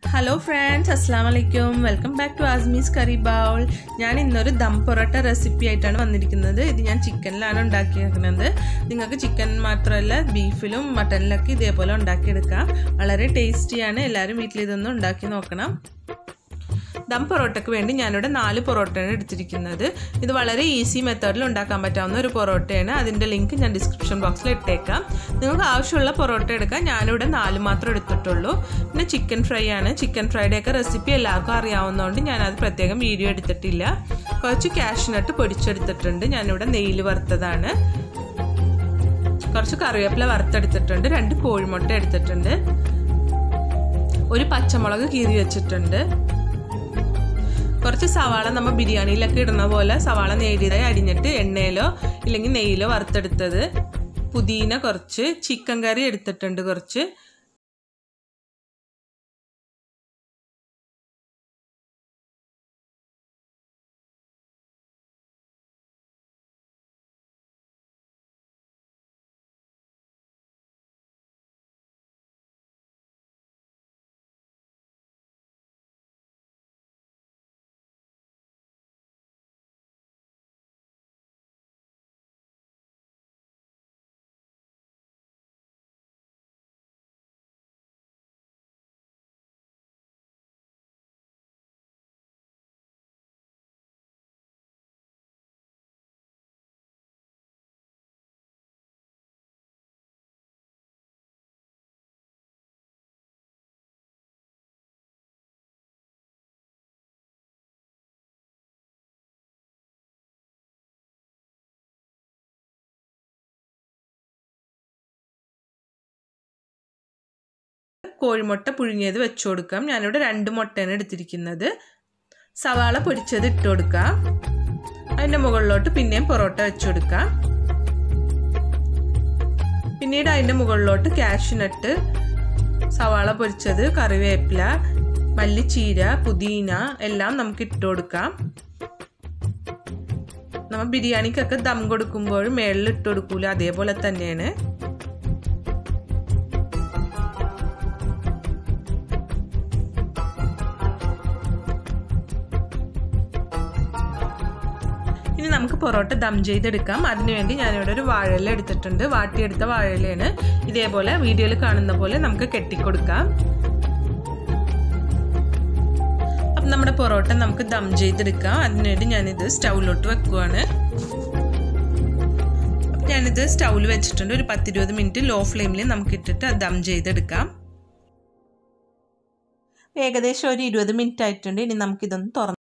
hello friends അസ്സാം വലൈക്കും welcome back to Asmi's curry bowl ഞാൻ ഇന്നൊരു ദം പൊറോട്ട റെസിപ്പി ആയിട്ടാണ് വന്നിരിക്കുന്നത് ഇത് ഞാൻ ചിക്കനിലാണ് ഉണ്ടാക്കിയിരിക്കുന്നത് നിങ്ങൾക്ക് ചിക്കൻ മാത്രമല്ല ബീഫിലും മട്ടനിലൊക്കെ ഇതേപോലെ ഉണ്ടാക്കിയെടുക്കാം വളരെ ടേസ്റ്റിയാണ് എല്ലാവരും വീട്ടിൽ ഇതൊന്ന് ഉണ്ടാക്കി നോക്കണം ദം പൊറോട്ടയ്ക്ക് വേണ്ടി ഞാനിവിടെ നാല് പൊറോട്ടയാണ് എടുത്തിരിക്കുന്നത് ഇത് വളരെ ഈസി മെത്തേഡിൽ ഉണ്ടാക്കാൻ പറ്റാവുന്ന ഒരു പൊറോട്ടയാണ് അതിൻ്റെ ലിങ്ക് ഞാൻ ഡിസ്ക്രിപ്ഷൻ ബോക്സിൽ ഇട്ടേക്കാം നിങ്ങൾക്ക് ആവശ്യമുള്ള പൊറോട്ട എടുക്കാം ഞാനിവിടെ നാല് മാത്രം എടുത്തിട്ടുള്ളൂ പിന്നെ ചിക്കൻ ഫ്രൈ ആണ് ചിക്കൻ ഫ്രൈയുടെ ഒക്കെ റെസിപ്പി എല്ലാവർക്കും അറിയാവുന്നതുകൊണ്ട് ഞാനത് പ്രത്യേകം വീഡിയോ എടുത്തിട്ടില്ല കുറച്ച് കാഷ്നട്ട് പൊടിച്ചെടുത്തിട്ടുണ്ട് ഞാനിവിടെ നെയ്യിൽ വറുത്തതാണ് കുറച്ച് കറിവേപ്പില വറുത്തെടുത്തിട്ടുണ്ട് രണ്ട് കോഴിമുട്ട എടുത്തിട്ടുണ്ട് ഒരു പച്ചമുളക് കീറി വെച്ചിട്ടുണ്ട് കുറച്ച് സവാള നമ്മൾ ബിരിയാണിയിലൊക്കെ ഇടുന്ന പോലെ സവാള നേരിയതായി അരിഞ്ഞിട്ട് എണ്ണയിലോ ഇല്ലെങ്കിൽ നെയ്യിലോ വറുത്തെടുത്തത് പുതിന കുറച്ച് ചിക്കൻ കറി എടുത്തിട്ടുണ്ട് കുറച്ച് കോഴിമുട്ട പുഴുങ്ങിയത് വെച്ചു കൊടുക്കാം ഞാനിവിടെ രണ്ട് മുട്ടയാണ് എടുത്തിരിക്കുന്നത് സവാള പൊടിച്ചത് ഇട്ട് കൊടുക്കാം അതിൻ്റെ മുകളിലോട്ട് പിന്നെയും പൊറോട്ട വെച്ചു കൊടുക്കാം പിന്നീട് അതിൻ്റെ മുകളിലോട്ട് കാഷ്നട്ട് സവാള പൊരിച്ചത് കറിവേപ്പില മല്ലിച്ചീര പുതിന എല്ലാം നമുക്ക് ഇട്ട് കൊടുക്കാം നമ്മൾ ബിരിയാണിക്കൊക്കെ ദം കൊടുക്കുമ്പോൾ മേളിൽ ഇട്ട് കൊടുക്കൂല അതേപോലെ തന്നെയാണ് ഇനി നമുക്ക് പൊറോട്ട ദം ചെയ്തെടുക്കാം അതിനുവേണ്ടി ഞാനിവിടെ ഒരു വാഴയില എടുത്തിട്ടുണ്ട് വാട്ടിയെടുത്ത വാഴയിലയാണ് ഇതേപോലെ വീഡിയോയിൽ കാണുന്ന പോലെ നമുക്ക് കെട്ടിക്കൊടുക്കാം അപ്പം നമ്മുടെ പൊറോട്ട നമുക്ക് ദം ചെയ്തെടുക്കാം അതിനുവേണ്ടി ഞാനിത് സ്റ്റൗവിലോട്ട് വെക്കുവാണ് ഞാനിത് സ്റ്റൗവിൽ വെച്ചിട്ടുണ്ട് ഒരു പത്തിരുപത് മിനിറ്റ് ലോ ഫ്ലെയിമിൽ നമുക്ക് ഇട്ടിട്ട് ദം ചെയ്തെടുക്കാം ഏകദേശം ഒരു ഇരുപത് മിനിറ്റ് ആയിട്ടുണ്ട് ഇനി നമുക്കിതൊന്ന് തുറന്ന്